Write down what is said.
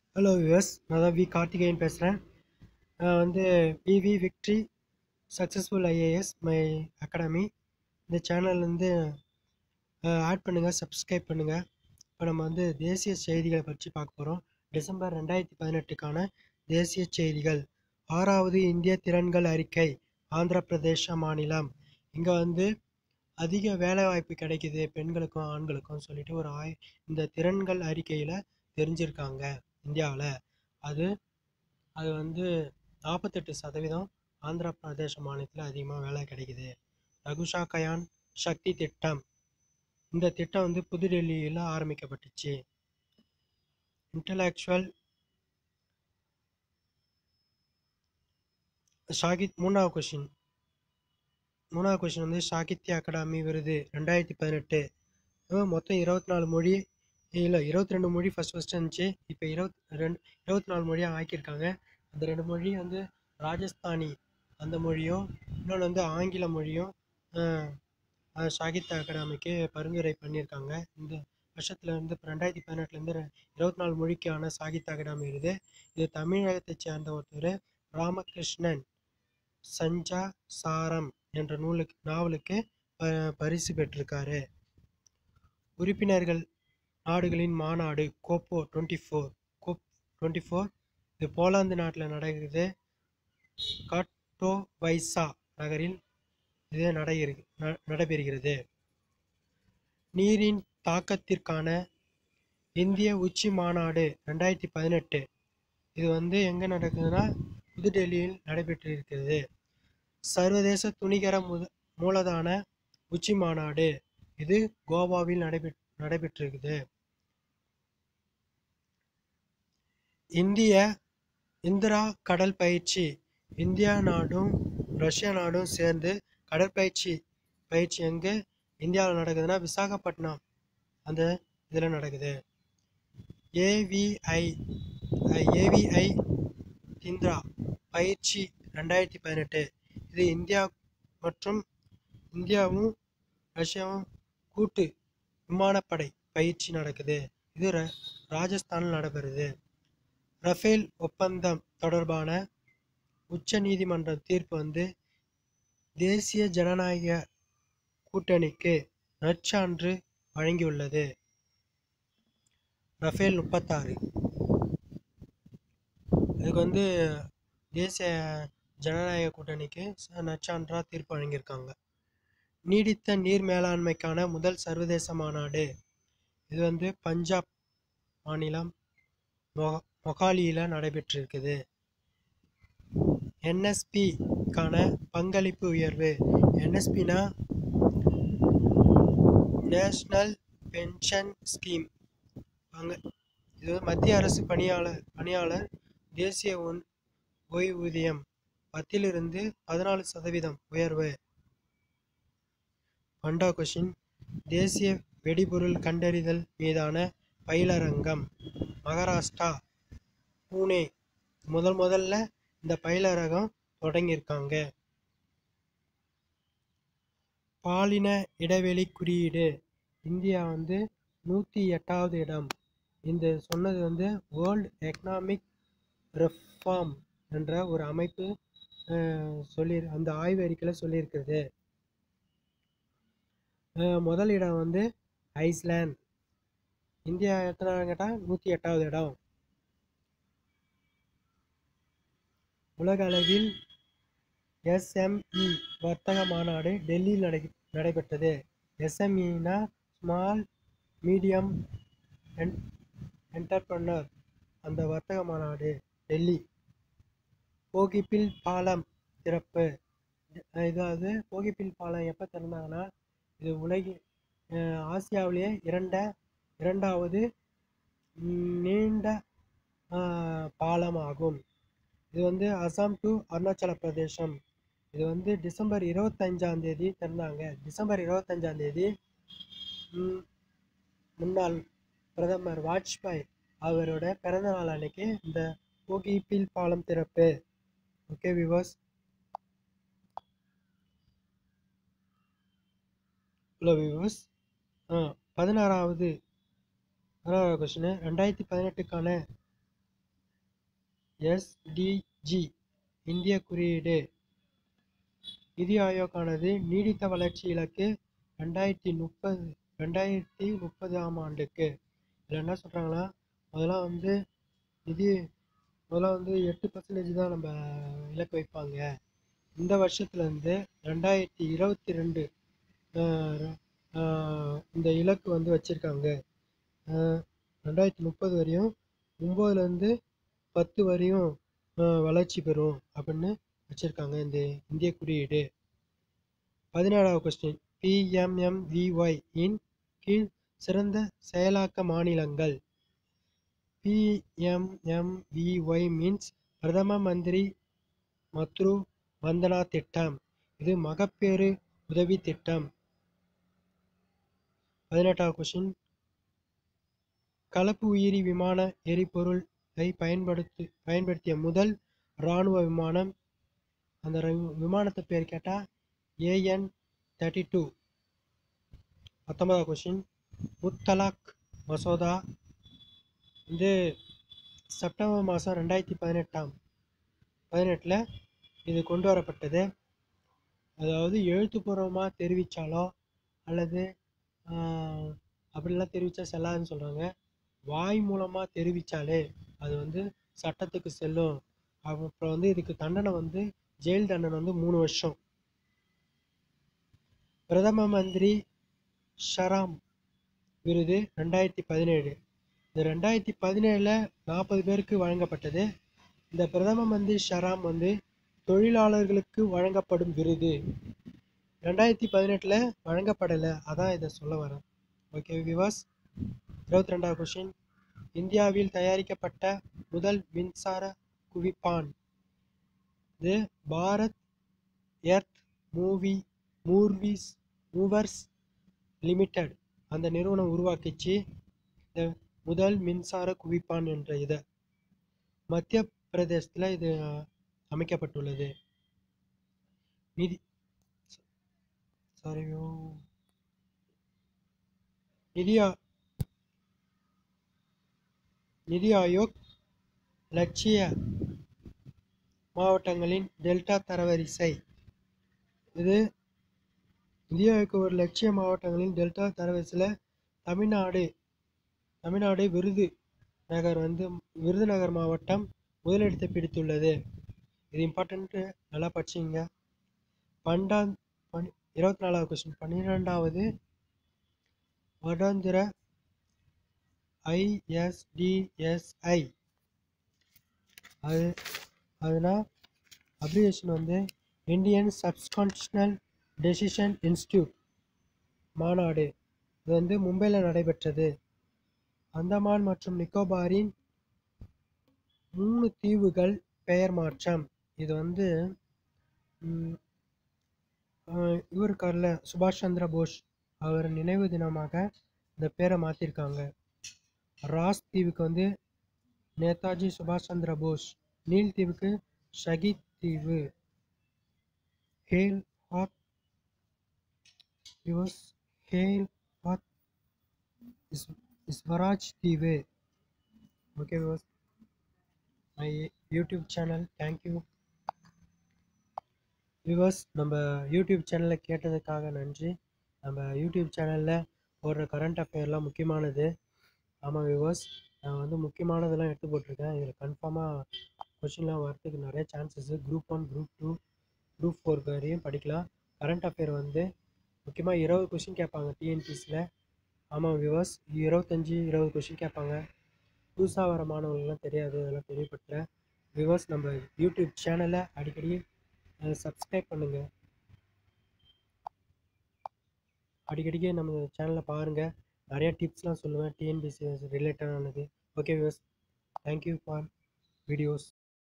hello viewers நான் தான் we Karthikeyan பேசுகிறேன் நான் வந்து PV victory successful IAS my academy இந்த சேனல் வந்து ஆட் பண்ணுங்கள் சப்ஸ்கிரைப் பண்ணுங்கள் இப்போ நம்ம வந்து தேசிய செய்திகளை பற்றி பார்க்க போகிறோம் டிசம்பர் ரெண்டாயிரத்தி பதினெட்டுக்கான தேசிய செய்திகள் ஆறாவது இந்திய திறன்கள் அறிக்கை ஆந்திர பிரதேச மாநிலம் இங்கே வந்து அதிக வேலைவாய்ப்பு கிடைக்குது பெண்களுக்கும் ஆண்களுக்கும் சொல்லிட்டு ஒரு ஆய் இந்த திறன்கள் அறிக்கையில் தெரிஞ்சிருக்காங்க இந்தியாவில் அது அது வந்து நாற்பத்தெட்டு சதவீதம் ஆந்திர பிரதேச மாநிலத்தில் அதிகமாக வேலை கிடைக்குது ரகுஷா கயான் சக்தி திட்டம் இந்த திட்டம் வந்து புதுடெல்லியில் ஆரம்பிக்கப்பட்டுச்சு இன்டலெக்சுவல் ஷாகித் மூணாவது கொஷின் மூணாவது கொஷின் வந்து சாகித்ய அகாடமி விருது ரெண்டாயிரத்தி பதினெட்டு மொத்தம் இருபத்தி நாலு மொழி இல்லை இருபத்தி ரெண்டு மொழி ஃபஸ்ட் ஃபஸ்ட்டு இருந்துச்சு இப்போ இருபத்தி ரெண்டு இருபத்தி நாலு மொழியாக ஆக்கியிருக்காங்க அந்த ரெண்டு மொழி வந்து ராஜஸ்தானி அந்த மொழியும் இன்னொன்று வந்து ஆங்கில மொழியும் சாகித்ய அகாடமிக்கு பரிந்துரை பண்ணியிருக்காங்க இந்த வருஷத்துல இருந்து இப்போ ரெண்டாயிரத்தி பதினெட்டுலேருந்து இருபத்தி நாலு மொழிக்கான சாகித்ய அகாடமி விருது இது தமிழகத்தைச் சேர்ந்த ஒருத்தர் ராமகிருஷ்ணன் சஞ்சா சாரம் என்ற நூலுக்கு நாவலுக்கு ப- பரிசு பெற்றிருக்காரு உறுப்பினர்கள் நாடுகளின் மாநாடு கோப்போ twenty four COP twenty four இது போலாந்து நாட்டில் நடக்குது காட்டோ வைசா நகரில் இது நடைபெறு ந- நடைபெறுகிறது நீரின் தாக்கத்திற்கான இந்திய உச்சி மாநாடு ரெண்டாயிரத்தி பதினெட்டு இது வந்து எங்கே நடக்குதுன்னா புதுடெல்லியில் நடைபெற்று இருக்கிறது சர்வதேச துணிகர முத மூலதான உச்சி மாநாடு இது கோவாவில் நடைபெற் நடைபெற்றிருக்குது இந்திய இந்திரா கடல் பயிற்சி இந்தியா நாடும் ரஷ்யா நாடும் சேர்ந்து கடற்பயிற்சி பயிற்சி எங்கே இந்தியாவில் நடக்குதுன்னா விசாகப்பட்டினம் அந்த இதில் நடக்குது ஏவிஐ ஏவிஐ இந்திரா பயிற்சி ரெண்டாயிரத்தி பதினெட்டு இது இந்தியா மற்றும் இந்தியாவும் ரஷ்யாவும் கூட்டு விமானப்படை பயிற்சி நடக்குது இது ர- ராஜஸ்தானில் நடைபெறுது ரஃபேல் ஒப்பந்தம் தொடர்பான உச்ச நீதிமன்ற தீர்ப்பு வந்து தேசிய ஜனநாயக கூட்டணிக்கு நற்சான்று வழங்கியுள்ளது ரஃபேல் முப்பத்தாறு இதுக்கு வந்து தேசிய ஜனநாயக கூட்டணிக்கு ச- நற்சான்றா தீர்ப்பு வழங்கியிருக்காங்க நீடித்த நீர் மேலாண்மைக்கான முதல் சர்வதேச மாநாடு இது வந்து பஞ்சாப் மாநிலம் மொ மொகாலியில் நடைபெற்றிருக்குது என்எஸ்பிக்கான பங்களிப்பு உயர்வு என்எஸ்பினா நேஷ்னல் பென்ஷன் ஸ்கீம் அங்கே இது வந்து மத்திய அரசு பணியாளர் பணியாளர் தேசிய ஒன் ஓய்வூதியம் பத்திலிருந்து பதினாலு சதவீதம் உயர்வு பண்டா கொஷின் தேசிய வெடிபொருள் கண்டறிதல் மீதான பயிலரங்கம் மகாராஷ்டிரா பூனே முதல் முதல்ல இந்த பயிலரங்கம் தொடங்கியிருக்காங்க பாலின இடைவெளி குறியீடு இந்தியா வந்து நூற்றி எட்டாவது இடம் இந்த சொன்னது வந்து வேர்ல்டு எக்கனாமிக் ரெஃபார்ம் என்ற ஒரு அமைப்பு அஹ், சொல்லி அந்த ஆய்வு அறிக்கையில் சொல்லியிருக்கிறது அஹ், முதல் இடம் வந்து ஐஸ்லாந்து இந்தியா எத்தனை கேட்டால் நூற்றி எட்டாவது இடம் உலக அளவில் எஸ்எம்இ வர்த்தக மாநாடு டெல்லியில் நடை நடைபெற்றது எஸ்எம்இனா ஸ்மால் மீடியம் என்டர்பிரனர் அந்த வர்த்தக மாநாடு டெல்லி போகிப்பில் பாலம் திறப்பு அஹ் இதாவது போகிப்பில் பாலம் எப்போ திறந்தாங்கன்னா இது உலகி அஹ் ஆசியாவிலேயே இரண்ட இரண்டாவது ம், நீண்ட அஹ், பாலம் ஆகும் இது வந்து அசாம் டு அருணாச்சல பிரதேசம் இது வந்து டிசம்பர் இருபத்தஞ்சாம் தேதி திறந்தாங்க டிசம்பர் இருபத்தஞ்சாம் தேதி ம், முன்னாள் பிரதமர் வாஜ்பாய் அவரோட பிறந்த நாள் அன்னைக்கு இந்த போகிப்பில் பாலம் திறப்பு ஓகே விவர்ஸ் ஹலோ விவர்ஸ் பதினாறாவது பதினாறாவது கொஸ்டின் ரெண்டாயிரத்தி பதினெட்டுக்கான எஸ்டிஜி இந்திய குறியீடு நிதி ஆயோக்கானது நீடித்த வளர்ச்சி இலக்கு ரெண்டாயிரத்தி முப்பது ரெண்டாயிரத்தி முப்பதாம் ஆண்டுக்கு இதில் என்ன சொல்கிறாங்கன்னா முதல்ல வந்து நிதி முதல்ல வந்து எட்டு பர்சன்டேஜ் தான் நம்ம இலக்கு வைப்பாங்க இந்த வருஷத்துலேருந்து ரெண்டாயிரத்தி இருபத்தி ரெண்டு இந்த இலக்கு வந்து வச்சுருக்காங்க ரெண்டாயிரத்தி முப்பது வரையும் ஒம்போதுலேருந்து பத்து வரையும் ஆஹ் வளர்ச்சி பெறும் அப்படின்னு வச்சுருக்காங்க இந்த இந்திய குறியீடு பதினேழாவது கொஸ்டின் பிஎம்எம்விஒய் இன் கீழ் சிறந்த செயலாக்க மாநிலங்கள் பிஎம்எம்விஒய் மீன்ஸ் பிரதம மந்திரி மத்ரு வந்தனா திட்டம் இது மகப்பேறு உதவி திட்டம் பதினெட்டாவது கொஸ்டின் கலப்பு உயிரி விமான எரிபொருளை பயன்படுத்தி பயன்படுத்திய முதல் இராணுவ விமானம் அந்த ர- விமானத்து பேர் கேட்டால் ஏஎன் தேர்ட்டி டூ பத்தொன்பதாவது கொஸ்டின் முத்தலாக் மசோதா வந்து செப்டம்பர் மாதம் ரெண்டாயிரத்தி பதினெட்டாம் பதினெட்டில் இது கொண்டு வரப்பட்டது அதாவது எழுத்துப்பூர்வமாக தெரிவித்தாலோ அல்லது ஆஹ், அப்படிலாம் தெரிவித்தா செல்லாதுன்னு சொல்கிறாங்க வாய் மூலமாக தெரிவித்தாலே அது வந்து சட்டத்துக்கு செல்லும் அப்புறம் வந்து இதுக்கு தண்டனை வந்து ஜெயில் தண்டனை வந்து மூணு வருஷம் பிரதம மந்திரி ஷராம் விருது ரெண்டாயிரத்தி பதினேழு இந்த ரெண்டாயிரத்தி பதினேழில் நாற்பது பேருக்கு வழங்கப்பட்டது இந்த பிரதம மந்திரி ஷராம் வந்து தொழிலாளர்களுக்கு வழங்கப்படும் விருது ரெண்டாயிரத்தி பதினெட்டில் வழங்கப்படலை அதான் இதை சொல்ல வரேன் ஓகே விவாஸ் இருபத்தி ரெண்டாவது கொஷின் இந்தியாவில் தயாரிக்கப்பட்ட முதல் மின்சார குவிப்பான் இது பாரத் எர்த் மூவி மூர்விஸ் மூவர்ஸ் லிமிடெட் அந்த நிறுவனம் உருவாக்கிச்சு இந்த முதல் மின்சார குவிப்பான் என்ற இதை மத்திய பிரதேசத்தில் இது அஹ், அமைக்கப்பட்டுள்ளது நிதி சாரி நிதி ஆ- நிதி ஆயோக் லட்சிய மாவட்டங்களின் டெல்டா தரவரிசை இது நிதி ஆயோக் ஒரு லட்சிய மாவட்டங்களின் டெல்டா தரவரிசையில் தமிழ்நாடு தமிழ்நாடு விருது நகர் வந்து விருதுநகர் மாவட்டம் முதலிடத்தை பிடித்துள்ளது இது இம்பார்ட்டன்ட்டு நல்லா படிச்சிங்க பன்னெண்டாம் பனி இருபத்தி நாலாவது கொஸ்டின் பன்னிரெண்டாவது வருடாந்திர ஐஎஸ்டிஎஸ்ஐ அது அதுனா அப்ரிவேஷன் வந்து இந்தியன் சப்கான்ஷனல் டெசிஷன் இன்ஸ்டியூட் மாநாடு இது வந்து மும்பையில் நடைபெற்றது அந்தமான் மற்றும் நிக்கோபாரின் மூணு தீவுகள் பெயர் மாற்றம் இது வந்து ம், ஆஹ் இவர் இருக்கார்ல சுபாஷ் சந்திர போஸ் அவர் நினைவு தினமாக இந்த பேரை மாற்றிருக்காங்க ராஸ் தீவுக்கு வந்து நேதாஜி சுபாஷ் சந்திர போஸ் நீல் தீவுக்கு ஷஹீத் தீவு Havelock was Havelock is Swaraj தீவு ஓகே விவாஸ் மை யூடியூப் சேனல் தேங்க்யூ விவாஸ் நம்ம யூடியூப் சேனலில் கேட்டதுக்காக நன்றி நம்ம யூடியூப் சேனலில் போடுற கரண்ட் அஃபேர்லாம் முக்கியமானது ஆமாம் விவாஸ் நான் வந்து முக்கியமானதெல்லாம் எடுத்து போட்டிருக்கேன் இதில் கன்ஃபார்மாக கொஷின்லாம் வரதுக்கு நிறைய chances group one group two group four வரையும் படிக்கலாம் கரண்ட் அஃபேர் வந்து முக்கியமாக இருபது கொஷின் கேட்பாங்க டிஎன்பிசியில் ஆமாம் விவாஸ் இருபத்தஞ்சி இருபது கொஷின் கேட்பாங்க புதுசாக வர மாணவர்களுக்குலாம் தெரியாது அதெல்லாம் தெரியப்படுத்துகிறேன் விவாஸ் நம்ம யூடியூப் சேனலை அடிக்கடி சப்ஸ்கிரைப் பண்ணுங்கள் அடிக்கடிக்கு நம்ம சேனலை பாருங்கள் நிறைய டிப்ஸ்லாம் சொல்லுவேன் டிஎன்பிசி ரிலேட்டடானது ஓகே விவாஸ் தேங்க்யூ ஃபார் வீடியோஸ்